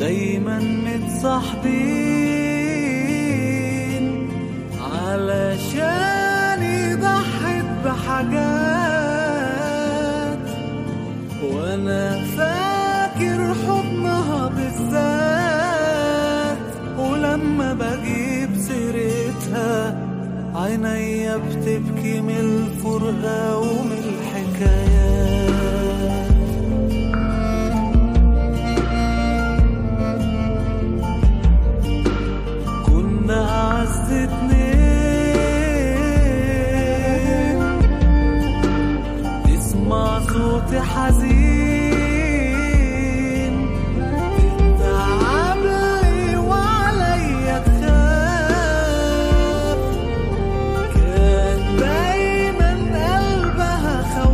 دايما متصاحبين علشان ضحت بحاجات وانا فاكر حضنها بالذات ولما بجيب سيرتها عينيا بتبكي من الفرقة ومن الحكايات كنا أعز اتنين تسمع صوتي حزين تتعب لي وعليا تخاف كان دايما قلبها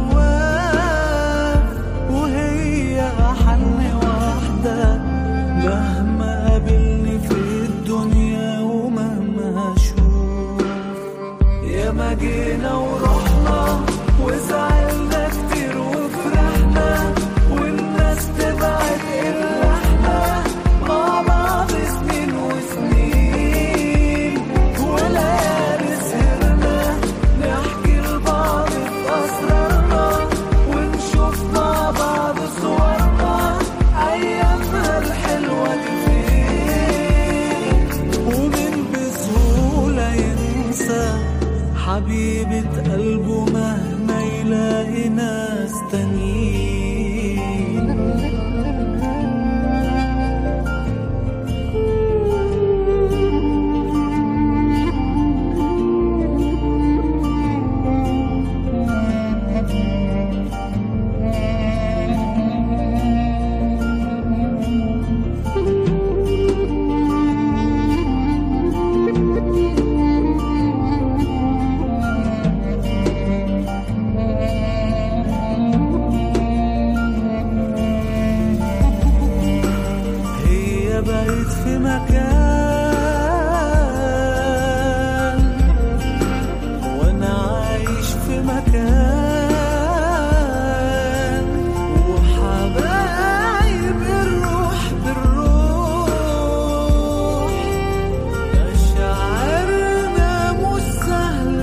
خواف وهي أحن واحدة مهما قابلني في الدنيا ومهما أشوف ياما جينا ورحنا وزعلنا كتير وفرحنا والناس تبعد إلا احنا مع بعض سنين وسنين وليالي سهرنا نحكي لبعض في أسرارنا ونشوف مع بعض صورنا أيامنا الحلوة دي فين ومن بسهولة ينسى حبيبة قلبه مهما يلاقي ناس تانيين هي بقت في مكان وانا عايش في مكان وحبايب الروح بالروح مشاعرنا مش سهل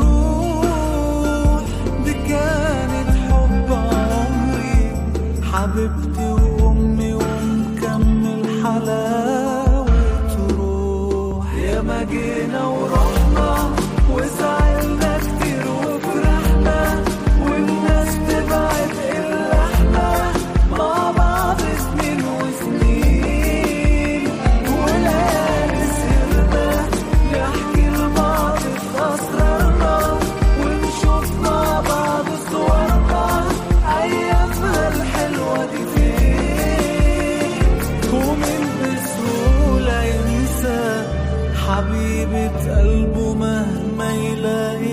تروح دي كانت حب عمري حبيبتي وامي ومكمل حلاوة روح ياما جينا ورحنا وزعلنا كتير وفرحنا والناس تبعد الا احنا مع بعض سنين وسنين وليالي سهرنا نحكي لبعض في اسرارنا ونشوف مع بعض صورنا ايامنا الحلوه دي فين ومن بسهوله ينسى حبيبة قلبه مهما يلاقي